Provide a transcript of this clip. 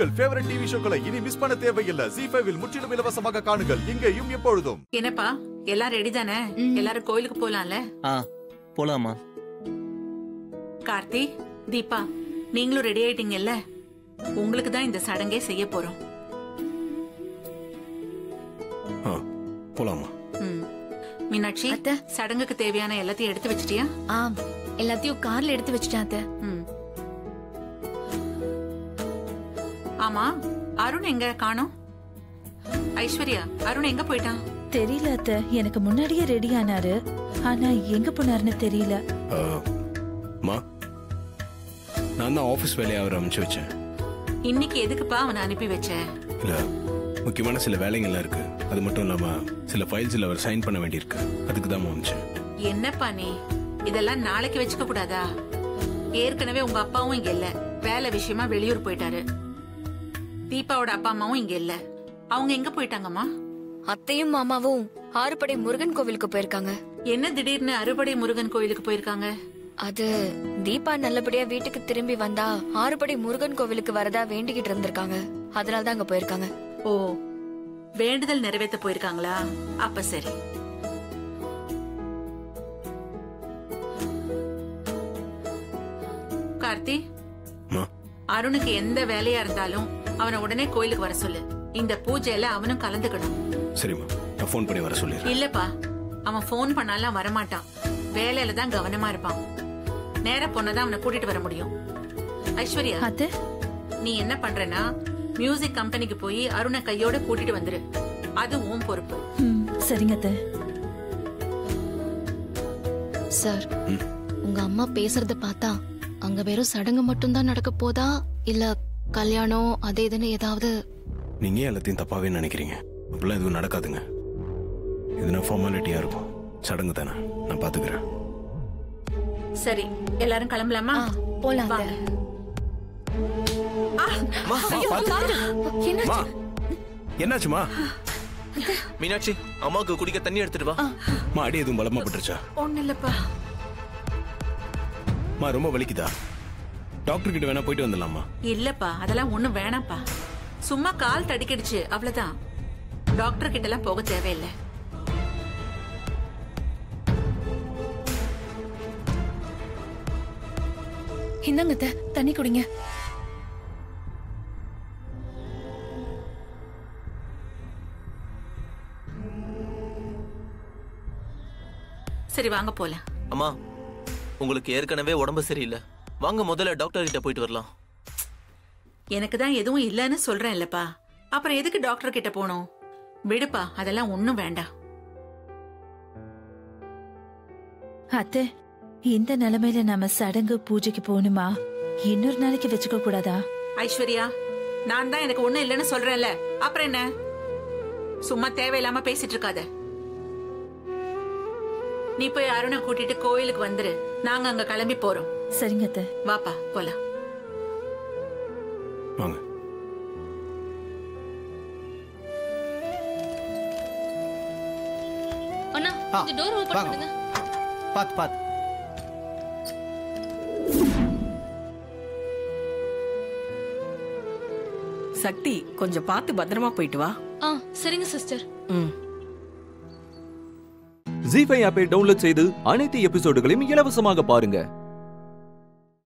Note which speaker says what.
Speaker 1: உங்கள் favourite TV ஷோக்களை இனி miss பண்ண தேவையில்லை ஜி ஃபைவில் முற்றிலும் இலவசமாக காணுங்கள் இங்கேயும் எப்பொழுதும்
Speaker 2: என்னப்பா எல்லாம் ரெடி தானே எல்லாரும் கோயிலுக்கு போலாம்ல
Speaker 3: ஆ போலாமா
Speaker 2: கார்த்தி தீபா நீங்களும் ரெடி ஆயிட்டீங்கல்ல உங்களுக்கு தான் இந்த சடங்கே செய்ய போறோம்
Speaker 4: ஆ போலாமா
Speaker 2: ம். மீனாட்சி
Speaker 5: அத்தை.
Speaker 2: சடங்குக்கு தேவையான எல்லாத்தையும் எடுத்து வச்சிட்டியா
Speaker 5: ஆ எல்லாத்தையும் கார்ல எடுத்து வச்சிட்டேன் அத்தை
Speaker 2: ம். ஆமா அருண் எங்க காணோம் ஐஸ்வர்யா அருண் எங்க போயிட்டான்
Speaker 6: தெரியல அத்த எனக்கு முன்னாடியே ரெடி ஆனாரு ஆனா எங்க போனாருன்னு தெரியல
Speaker 4: ஆ, மா நான் தான் ஆஃபீஸ் வேலையை அவர் அமைச்சு வச்சேன்
Speaker 2: இன்னைக்கு எதுக்குப்பா அவனை அனுப்பி வச்ச
Speaker 4: இல்ல முக்கியமான சில வேலைங்கள்லாம் இருக்கு அது மட்டும் இல்லாம சில ஃபைல்ஸ்ல அவர் சைன் பண்ண வேண்டியிருக்கு அதுக்கு தான் அமைச்சேன்
Speaker 2: என்னப்பா நீ இதெல்லாம் நாளைக்கு வச்சுக்க கூடாதா ஏற்கனவே உங்க அப்பாவும் இங்க இல்ல வேலை விஷயமா வெளியூர் போயிட்டாரு தீபாவோட அப்பா அம்மாவும் இங்க இல்ல அவங்க எங்க போயிட்டாங்கம்மா
Speaker 5: அத்தையும் மாமாவும் ஆறுபடை முருகன் கோவிலுக்கு போயிருக்காங்க
Speaker 2: என்ன திடீர்னு அறுபடை முருகன் கோயிலுக்கு போயிருக்காங்க
Speaker 5: அது தீபா நல்லபடியா வீட்டுக்கு திரும்பி வந்தா ஆறுபடை முருகன் கோவிலுக்கு வரதா வேண்டிக்கிட்டு இருந்திருக்காங்க அதனால தான் அங்க போயிருக்காங்க
Speaker 2: ஓ வேண்டுதல் நிறைவேத்த போயிருக்காங்களா அப்ப சரி கார்த்தி
Speaker 4: மா
Speaker 2: அருணுக்கு எந்த வேலையா இருந்தாலும் அவனை உடனே கோயிலுக்கு வர சொல்லு இந்த பூஜையில அவனும் கலந்துக்கணும்
Speaker 4: சரிம்மா நான் ஃபோன் பண்ணி வர சொல்லிடுறேன்
Speaker 2: இல்லப்பா அவன் ஃபோன் பண்ணாலும் வரமாட்டான் வேலையில தான் கவனமா இருப்பான் நேர பொண்ணதான் அவனை கூட்டிட்டு வர முடியும் ஐஸ்வர்யா
Speaker 6: அத்த
Speaker 2: நீ என்ன பண்றனா மியூசிக் கம்பெனிக்கு போய் அருணை கையோட கூட்டிட்டு வந்துரு அது உன் பொறுப்பு
Speaker 6: ம், சரிங்க அத்த
Speaker 7: சார்
Speaker 4: ம்.
Speaker 7: உங்க அம்மா பேசுறத பார்த்தா அங்க வெறும் சடங்கு மட்டும்தான் நடக்க போதா இல்ல கல்யாணம் அதே இதுன்னு ஏதாவது
Speaker 4: நீங்க ஏன் எல்லாத்தையும் தப்பாவே நினைக்கிறீங்க அப்படிலாம் எதுவும் நடக்காதுங்க எதுனா ஃபார்மாலிட்டியா இருக்கும் சடங்கு தானே நான் பாத்துக்கிறேன்
Speaker 2: சரி எல்லாரும் கிளம்பலாமா
Speaker 5: ஆ, போலாம்
Speaker 2: வாங்க.
Speaker 5: அத்தை. என்ன
Speaker 4: மா என்னாச்சுமா
Speaker 3: மீனாட்சி அம்மாவுக்கு குடிக்க தண்ணி எடுத்துட்டு வா
Speaker 4: மா அடி எதுவும் பலமா பட்டுருச்சா
Speaker 2: ஒண்ணு இல்லப்பா
Speaker 4: மா ரொம்ப வலிக்குதா டாக்டர் கிட்ட வேணா போயிட்டு வந்துடலாமா
Speaker 2: இல்லப்பா அதெல்லாம் ஒண்ணும் வேணாம்ப்பா சும்மா கால் தடிக்கிடுச்சு அவ்வளவுதான் டாக்டர் கிட்ட எல்லாம் போக தேவையில்லை
Speaker 5: இந்தாங்க அத்தை, தண்ணி குடிங்க
Speaker 2: சரி வாங்க போலாம்
Speaker 3: அம்மா உங்களுக்கு ஏற்கனவே உடம்பு சரியில்லை வாங்க முதல்ல டாக்டர் கிட்ட போயிட்டு வரலாம்
Speaker 2: எனக்கு தான் எதுவும் இல்லைன்னு சொல்றேன் இல்லப்பா அப்புறம் எதுக்கு டாக்டர் கிட்ட போகணும் விடுப்பா அதெல்லாம் ஒண்ணும் வேண்டாம்
Speaker 6: அத்த இந்த நிலைமையில நாம சடங்கு பூஜைக்கு போகணுமா இன்னொரு நாளைக்கு வச்சுக்க கூடாதா
Speaker 2: ஐஸ்வர்யா நான் தான் எனக்கு ஒண்ணும் இல்லைன்னு சொல்றேன்ல அப்புறம் என்ன சும்மா தேவையில்லாம பேசிட்டு இருக்காத நீ போய் அருணை கூட்டிட்டு கோயிலுக்கு வந்துரு நாங்க அங்க கிளம்பி போறோம்
Speaker 6: சரிங்க அத்த
Speaker 2: வாப்பா போலாம்
Speaker 4: வாங்க
Speaker 7: அண்ணா இந்த டோர் ஓபன் பண்ணுங்க
Speaker 8: பாத்து பாத்து
Speaker 9: சக்தி கொஞ்சம் பார்த்து பத்திரமா போயிட்டு வா
Speaker 7: ஆ சரிங்க சிஸ்டர்
Speaker 9: ம்
Speaker 10: ஜி ஃபைவ் ஆப்பை டவுன்லோட் செய்து அனைத்து எபிசோடுகளையும் இலவசமாக பாருங்க